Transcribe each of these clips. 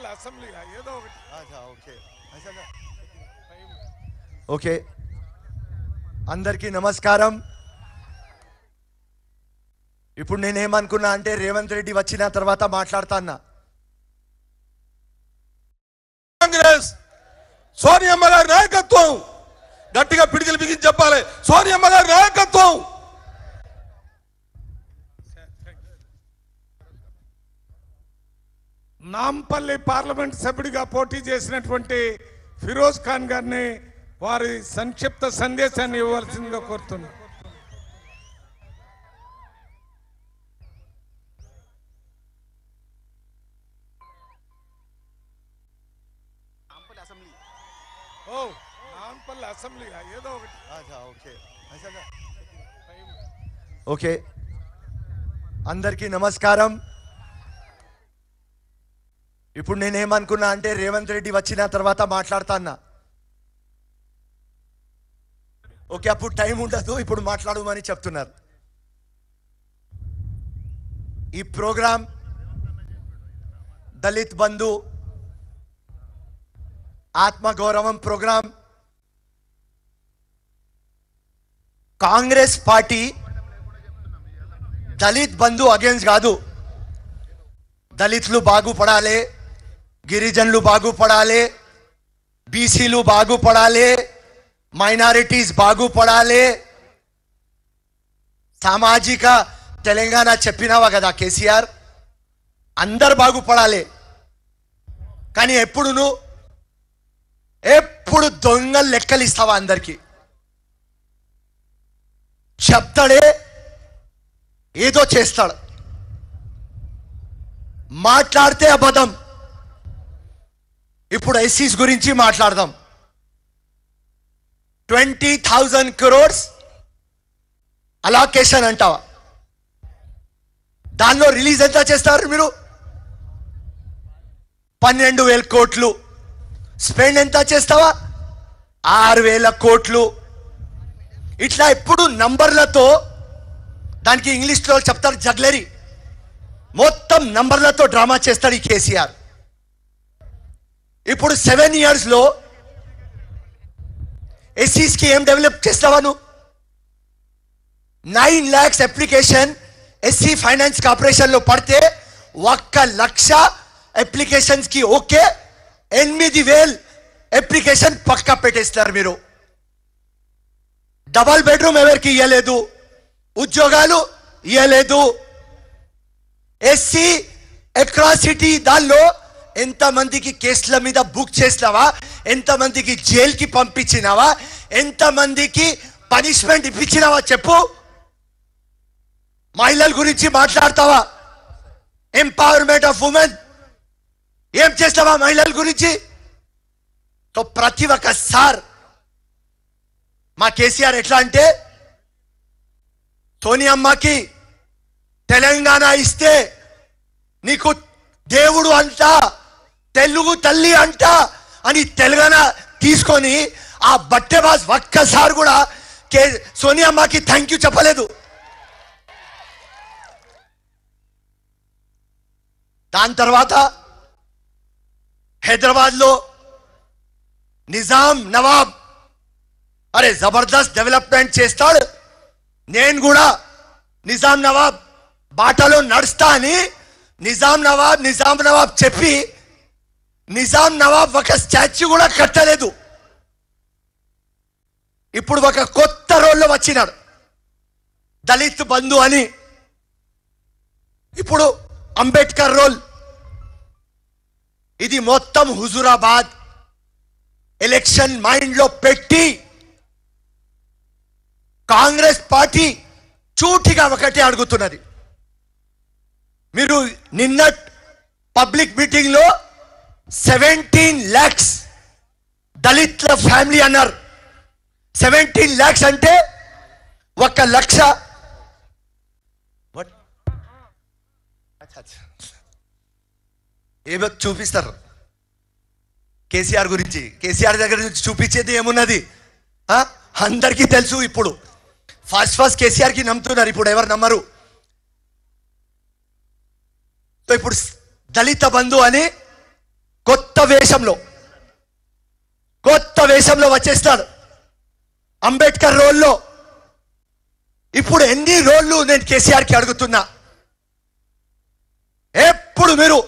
Nampally assembly ఏదో ఒకటి okay okay అందరికీ నమస్కారం ఇప్పుడు నేనేమనుకున్నా అంటే రేవంత్ రెడ్డి వచ్చిన తర్వాత మాట్లాడతాన్నా కాంగ్రెస్ సోనియమ్మ గారి నాయకత్వం గట్టిగా పిడికిలు బిగించి చెప్పాలి సోనియమ్మ గారి నాయకత్వం నాంపల్లి పార్లమెంట్ సభ్యుడిగా పోటీ చేసినటువంటి ఫిరోజ్ ఖాన్ గారిని వారి సంక్షిప్త సందేశాన్ని ఇవ్వవలసిందిగా కోరుతున్నాను ఓ నాంపల్లి అసెంబ్లీ ఏదో ఒకటి ఓకే ఓకే అందరికీ నమస్కారం ఇప్పుడు నేనేమనుకున్నా అంటే రేవంత్ రెడ్డి వచ్చిన తర్వాత మాట్లాడతాన్నా ఓకే అప్పుడు టైం ఉండదు ఇప్పుడు మాట్లాడమని చెప్తున్నారు ఈ ప్రోగ్రాం దళిత్ బంధు ఆత్మగౌరవం programme Congress party Dalit Bandhu against కాదు దళితులు బాగుపడాలి గిరిజనులు బాగుపడాలి బీసీలు బాగుపడాలి మైనారిటీస్ బాగుపడాలి సామాజిక తెలంగాణ చెప్పినావా కదా కేసీఆర్ అందరు బాగుపడాలి కానీ ఎప్పుడు నువ్వు ఎప్పుడు దొంగలు లెక్కలు ఇస్తావా అందరికీ చెప్తాడే ఏదో చేస్తాడు మాట్లాడితే అబద్ధం ఇప్పుడు ఎస్సీస్ గురించి మాట్లాడదాం ట్వంటీ థౌజండ్ క్రోర్స్ అలాకేషన్ అంటావా దానిలో రిలీజ్ ఎంత చేస్తారు మీరు పన్నెండు వేల కోట్లు స్పెండ్ ఎంత చేస్తావా ఆరు వేల కోట్లు ఇట్లా ఎప్పుడు నంబర్లతో దానికి ఇంగ్లీష్లో చెప్తారు జగ్లరీ మొత్తం నంబర్లతో డ్రామా చేస్తాడు ఈ కేసీఆర్ ఇప్పుడు సెవెన్ ఇయర్స్లో ఎస్సీస్కి ఏం డెవలప్ చేస్తావా నువ్వు nine lakhs application SC finance కార్పొరేషన్లో పడితే ఒక్క లక్ష అప్లికేషన్స్కి ఓకే ఎనిమిది వేలు అప్లికేషన్ పక్కా పెట్టేస్తారు మీరు డబల్ బెడ్రూమ్ ఎవరికి ఇవ్వలేదు ఉద్యోగాలు ఇవ్వలేదు ఎస్సీ అట్రాసిటీ దానిలో ఎంతమందికి కేసుల మీద బుక్ చేసినావా ఎంతమందికి జైలుకి పంపించినావా ఎంతమందికి పనిష్మెంట్ ఇప్పించినావా చెప్పు మహిళల గురించి మాట్లాడతావా ఎంపవర్మెంట్ ఆఫ్ ఉమెన్ ఏం చేస్తావా మహిళల గురించి తో ప్రతి ఒక్క సార్ మా కేసీఆర్ ఎట్లా అంటే సోనియమ్మకి తెలంగాణ ఇస్తే నీకు దేవుడు అంట తెలుగు తల్లి అంట అని తెలంగాణ తీసుకొని ఆ బట్టె బాస్ ఒక్కసారి కూడా కే సోనియమ్మకి థ్యాంక్ యూ చెప్పలేదు దాని తర్వాత హైదరాబాద్లో నిజాం నవాబ్ అరే జబర్దస్త్ డెవలప్మెంట్ చేస్తాడు నేను కూడా నిజాం నవాబ్ బాటలో నడుస్తా అని నిజాం నవాబ్ నిజాం నవాబ్ చెప్పి నిజాం నవాబ్ ఒక స్టాచ్యూ కూడా కట్టలేదు ఇప్పుడు ఒక కొత్త రోల్లో వచ్చినాడు దళిత్ బంధు అని ఇప్పుడు అంబేద్కర్ రోల్ ఇది మొత్తం హుజురాబాద్ ఎలక్షన్ మైండ్ లో పెట్టి కాంగ్రెస్ పార్టీ చూటిగా ఒకటే అడుగుతున్నది మీరు నిన్న పబ్లిక్ మీటింగ్ లో సెవెంటీన్ ల్యాక్స్ దళిత్ల ఫ్యామిలీ అన్నారు సెవెంటీన్ ల్యాక్స్ అంటే ఒక లక్ష What? అచ్చా, అచ్చా. ఏమో చూపిస్తారు కేసీఆర్ గురించి కేసీఆర్ దగ్గర నుంచి చూపించేది ఏమున్నది ఆ? అందరికీ తెలుసు ఇప్పుడు ఫస్ట్ ఫస్ట్ కేసీఆర్కి నమ్ముతున్నారు ఇప్పుడు ఎవరు నమ్మరు సో ఇప్పుడు దళిత బంధు అని కొత్త వేషంలో కొత్త వేషంలో వచ్చేస్తాడు అంబేద్కర్ రోల్లో ఇప్పుడు ఎన్ని రోళ్ళు నేను కేసీఆర్కి అడుగుతున్నా ఎప్పుడు మీరు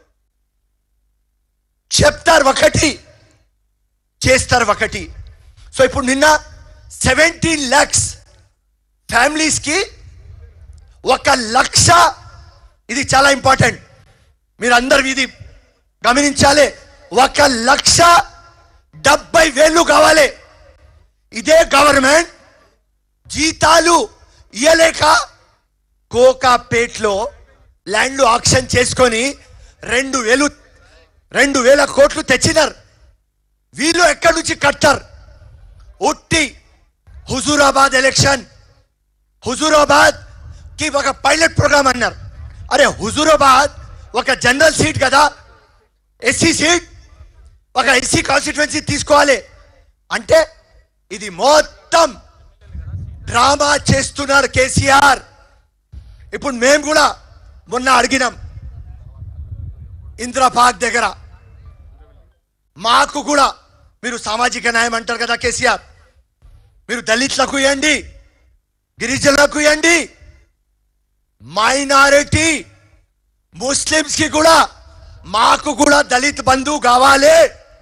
చెప్తారు ఒకటి చేస్తారు ఒకటి సో ఇప్పుడు నిన్న సెవెంటీన్ ల్యాక్స్ ఫ్యామిలీస్కి ఒక లక్ష ఇది చాలా ఇంపార్టెంట్ మీరు అందరు ఇది గమనించాలి ఒక లక్ష డెబ్బై వేలు కావాలి ఇదే గవర్నమెంట్ జీతాలు ఇయ్యలేక కోకాపేట్లో ల్యాండ్లు ఆక్షన్ చేసుకొని రెండు వేలు రెండు వేల కోట్లు తెచ్చినారు వీళ్ళు ఎక్కడి నుంచి కట్టారు ఉట్టి హుజూరాబాద్ ఎలక్షన్ హుజూరాబాద్ కి ఒక పైలట్ ప్రోగ్రామ్ అన్నారు అరే హుజూరాబాద్ ఒక జనరల్ సీట్ కదా ఎస్సీ సీట్ ఒక ఎస్సీ కాన్స్టిట్యున్సీ తీసుకోవాలి అంటే ఇది మొత్తం డ్రామా చేస్తున్నారు కేసీఆర్ ఇప్పుడు మేము కూడా మొన్న అడిగినాం ఇంద్రపాక్ దగ్గర మాకు కూడా మీరు సామాజిక న్యాయం అంటారు కదా కేసీఆర్ మీరు దళితులకు ఇవ్వండి గిరిజనులకు ఇవ్వండి మైనారిటీ ముస్లిమ్స్ కి కూడా మాకు కూడా దళిత్ బంధువు కావాలి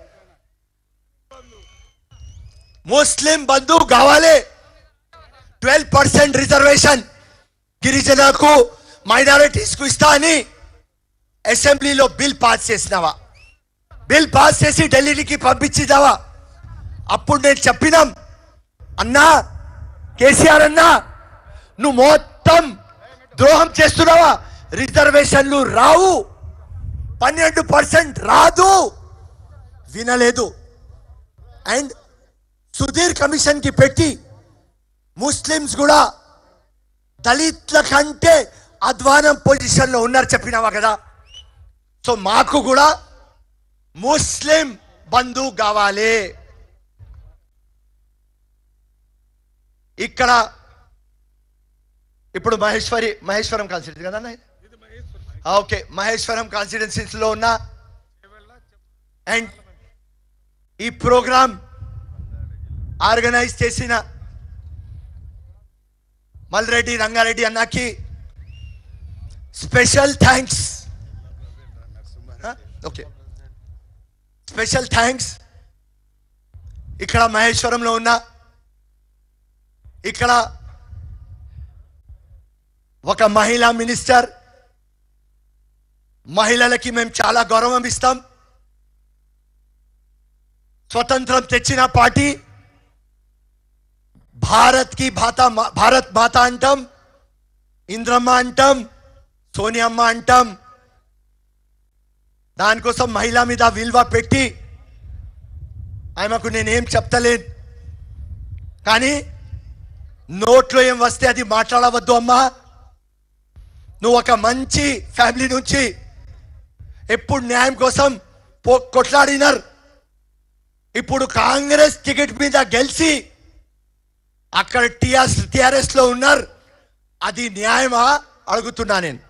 ముస్లిం బంధువు కావాలి ట్వెల్వ్ పర్సెంట్ రిజర్వేషన్ గిరిజనులకు మైనారిటీస్ కు ఇస్తా అని అసెంబ్లీలో బిల్ పాస్ చేసినావా బిల్ పాస్ చేసి ఢిల్లీకి పంపించిదావా అప్పుడు నేను చెప్పినాం అన్నా కేసీఆర్ అన్నా నువ్వు మొత్తం ద్రోహం చేస్తున్నావా రిజర్వేషన్లు రావు పన్నెండు పర్సెంట్ రాదు వినలేదు అండ్ సుధీర్ కమిషన్ కి పెట్టి ముస్లిమ్స్ కూడా దళితుల కంటే అధ్వానం పొజిషన్లో ఉన్నారు చెప్పినావా కదా సో మాకు కూడా ముస్లిం బంధు కావాలి ఇక్కడ ఇప్పుడు మహేశ్వరి మహేశ్వరం కాన్స్టిట్యూన్సీ కదా అన్న ఇది? ఆ, ఓకే మహేశ్వరం కాన్స్టిట్యున్సీస్ లో ఉన్న అండ్ ఈ ప్రోగ్రామ్ ఆర్గనైజ్ చేసిన మల్రెడ్డి రంగారెడ్డి అన్నకి special thanks okay special thanks ఇక్కడ మహేశ్వరంలో ఉన్న ఇక్కడ ఒక మహిళా మినిస్టర్ మహిళలకి మేము చాలా గౌరవం ఇస్తాం స్వతంత్రం తెచ్చిన పార్టీ భారత్ కి భాత భారత్ మాత అంటాం ఇంద్రమ్మ అంటాం సోనియమ్మ అంటాం దానికోసం మహిళ మీద విలువ పెట్టి ఆమెకు నేనేం చెప్తలేను కానీ నోట్లో ఏం వస్తే అది మాట్లాడవద్దు అమ్మా నువ్వు ఒక మంచి ఫ్యామిలీ నుంచి ఎప్పుడు న్యాయం కోసం పో- కొట్లాడినారు ఇప్పుడు కాంగ్రెస్ టికెట్ మీద గెలిచి అక్కడ టిఆర్ఎస్ టిఆర్ఎస్ లో ఉన్నారు అది న్యాయమా అడుగుతున్నా నేను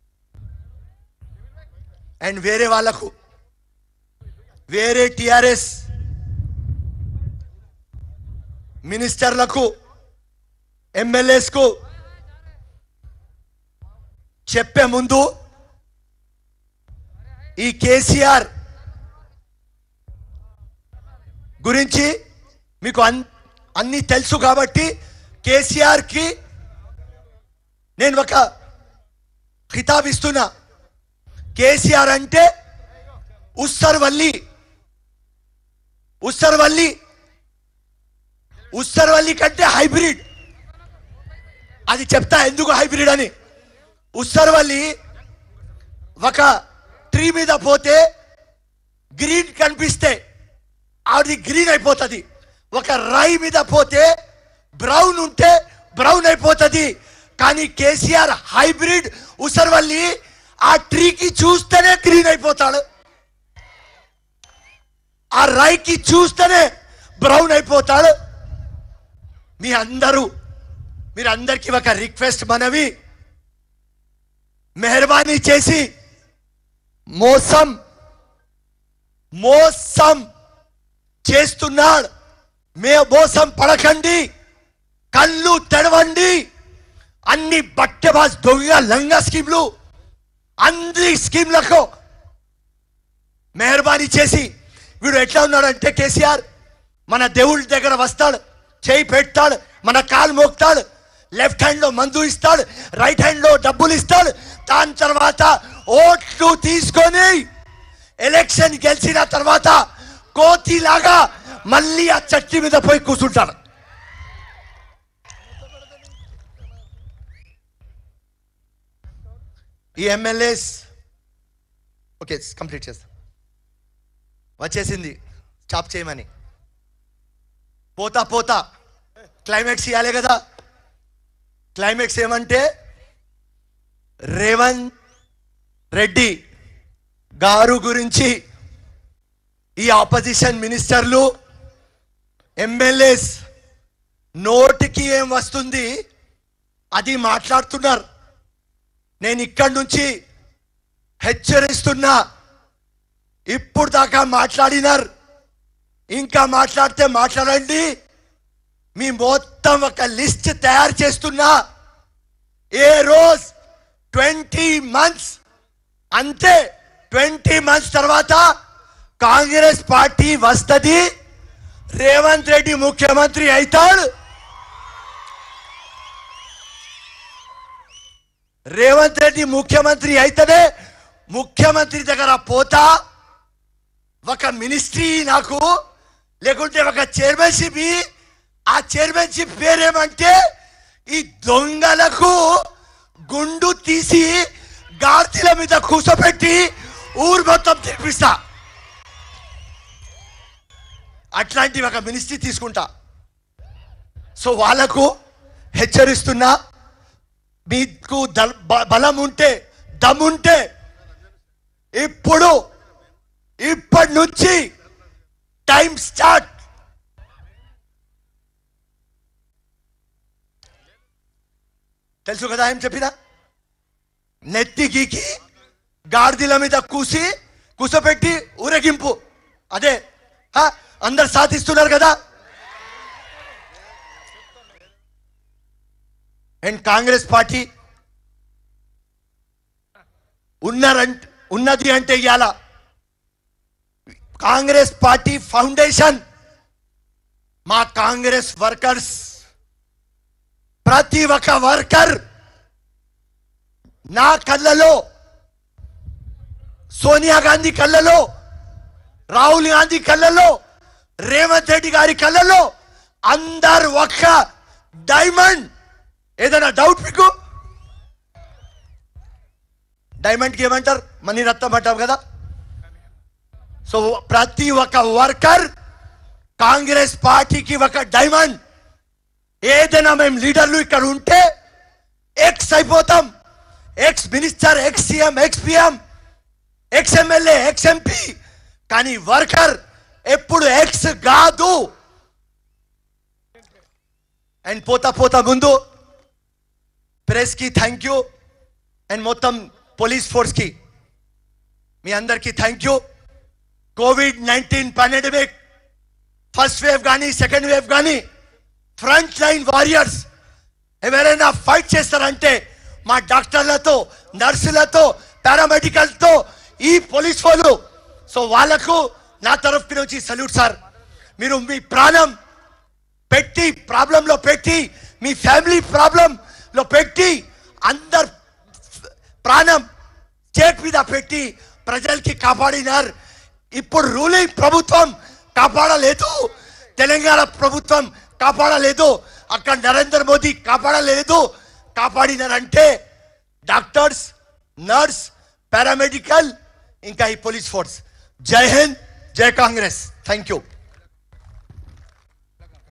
అండ్ వేరే వాళ్ళకు వేరే టిఆర్ఎస్ మినిస్టర్లకు ఎమ్మెల్యేస్కు చెప్పే ముందు ఈ కేసీఆర్ గురించి మీకు అన్ అన్ని తెలుసు కాబట్టి కేసీఆర్ కి నేను ఒక ఖితాబ్ ఇస్తున్నా కేసీఆర్ అంటే ఉస్సర్వల్లి ఉస్సర్వల్లి ఉస్సర్వల్లి కంటే హైబ్రిడ్ అది చెప్తా ఎందుకు హైబ్రిడ్ అని ఉస్సర్వల్లి ఒక ట్రీ మీద పోతే గ్రీన్ కనిపిస్తే అది గ్రీన్ అయిపోతుంది ఒక రాయి మీద పోతే బ్రౌన్ ఉంటే బ్రౌన్ అయిపోతుంది కానీ కేసీఆర్ హైబ్రిడ్ ఉసర్వల్లి ఆ ట్రీకి చూస్తేనే గ్రీన్ అయిపోతాడు ఆ రాయికి చూస్తేనే బ్రౌన్ అయిపోతాడు మీ అందరూ మీరందరికీ ఒక రిక్వెస్ట్ మనవి మెహర్బానీ చేసి మోసం మోసం చేస్తున్నాడు మే మోసం పడకండి కళ్ళు తెరవండి అన్ని బట్టెబాస్ దొంగ లంగా స్కీమ్లు అన్ని స్కీమ్లకు మెహర్బానీ చేసి వీడు ఎట్లా ఉన్నాడంటే కేసీఆర్ మన దేవుడి దగ్గర వస్తాడు చేయి పెడతాడు మన కాలు మోపుతాడు లెఫ్ట్ హ్యాండ్ లో మందు ఇస్తాడు రైట్ హ్యాండ్ లో డబ్బులు ఇస్తాడు దాని తర్వాత ఓట్లు తీసుకొని ఎలక్షన్ గెలిచిన తర్వాత కోతిలాగా మళ్ళీ ఆ చట్టి మీద పోయి కూర్చుంటాడు ఈ ఎమ్మెల్యేస్ ఓకే కంప్లీట్ చేస్తాం వచ్చేసింది స్టాప్ చేయమని పోతా పోతా క్లైమాక్స్ ఇవ్వాలి కదా క్లైమాక్స్ ఏమంటే రేవంత్ రెడ్డి గారు గురించి ఈ ఆపోజిషన్ మినిస్టర్లు ఎమ్మెల్యేస్ నోటికి ఏం వస్తుంది అది మాట్లాడుతున్నారు నేను ఇక్కడి నుంచి హెచ్చరిస్తున్నా ఇప్పుడు దాకా మాట్లాడినారు ఇంకా మాట్లాడితే మాట్లాడండి మీ మొత్తం ఒక లిస్ట్ తయారు చేస్తున్నా ఏ రోజ్ ట్వంటీ మంత్స్ అంతే ట్వంటీ మంత్స్ తర్వాత కాంగ్రెస్ పార్టీ వస్తుంది రేవంత్ రెడ్డి ముఖ్యమంత్రి అవుతాడు రేవంత్ రెడ్డి ముఖ్యమంత్రి అయితేనే ముఖ్యమంత్రి దగ్గర పోతా ఒక మినిస్ట్రీ నాకు లేకుంటే ఒక చైర్మన్షిప్ ఆ చైర్మన్షిప్ పేరేమంటే ఈ దొంగలకు గుండు తీసి గార్తీల మీద కూర్చోపెట్టి ఊరు మొత్తం తెప్పిస్తా అట్లాంటి ఒక మినిస్ట్రీ తీసుకుంటా సో వాళ్ళకు హెచ్చరిస్తున్నా మీకు దల్- బ- బలం ఉంటే దమ్ముంటే ఇప్పుడు ఇప్పటి నుంచి టైం స్టార్ట్ తెలుసు కదా ఏం చెప్పినా నెత్తి గీకి గాడిదల మీద కూసి కూసపెట్టి ఊరేగింపు అదే హ? అందరు సాధిస్తున్నారు కదా అండ్ కాంగ్రెస్ పార్టీ ఉన్నారంట ఉన్నది అంటే ఇవాళ కాంగ్రెస్ పార్టీ ఫౌండేషన్ మా కాంగ్రెస్ వర్కర్స్ ప్రతి ఒక్క వర్కర్ నా కళ్ళలో సోనియా గాంధీ కళ్ళలో రాహుల్ గాంధీ కళ్ళలో రేవంత్ రెడ్డి గారి కళ్ళలో అందరు ఒక్క డైమండ్ ఏదైనా డౌట్ మీకు డైమండ్కి ఏమంటారు మనీ రత్నం అంటాం కదా సో ప్రతి ఒక్క వర్కర్ కాంగ్రెస్ పార్టీకి ఒక డైమండ్ ఏదైనా మేము లీడర్లు ఇక్కడ ఉంటే ఎక్స్ అయిపోతాం ex minister ex CM ex PM ex MLA ex MP కానీ వర్కర్ ఎప్పుడు ఎక్స్ కాదు అండ్ పోతా పోతా ముందు ప్రెస్కి థ్యాంక్ యూ అండ్ మొత్తం పోలీస్ ఫోర్స్కి మీ అందరికీ thank you Covid nineteen pandemic first wave కానీ సెకండ్ వేవ్ కానీ ఫ్రంట్ లైన్ వారియర్స్ ఎవరైనా ఫైట్ చేస్తారంటే మా డాక్టర్లతో నర్సులతో పారామెడికల్తో ఈ పోలీస్ వాళ్ళు సో వాళ్ళకు నా తరఫు నుంచి సల్యూట్ సార్ మీరు మీ ప్రాణం పెట్టి ప్రాబ్లంలో పెట్టి మీ ఫ్యామిలీ ప్రాబ్లంలో పెట్టి అందరు ప్రాణం స్టేట్ మీద పెట్టి ప్రజలకి కాపాడినారు ఇప్పుడు రూలింగ్ ప్రభుత్వం కాపాడలేదు తెలంగాణ ప్రభుత్వం కాపాడలేదు అక్కడ నరేంద్ర మోదీ కాపాడలేదు కాపాడినారంటే డాక్టర్స్ నర్స్ పారామెడికల్ ఇంకా ఈ పోలీస్ ఫోర్స్ జై హింద్ జై కాంగ్రెస్ థ్యాంక్ యూ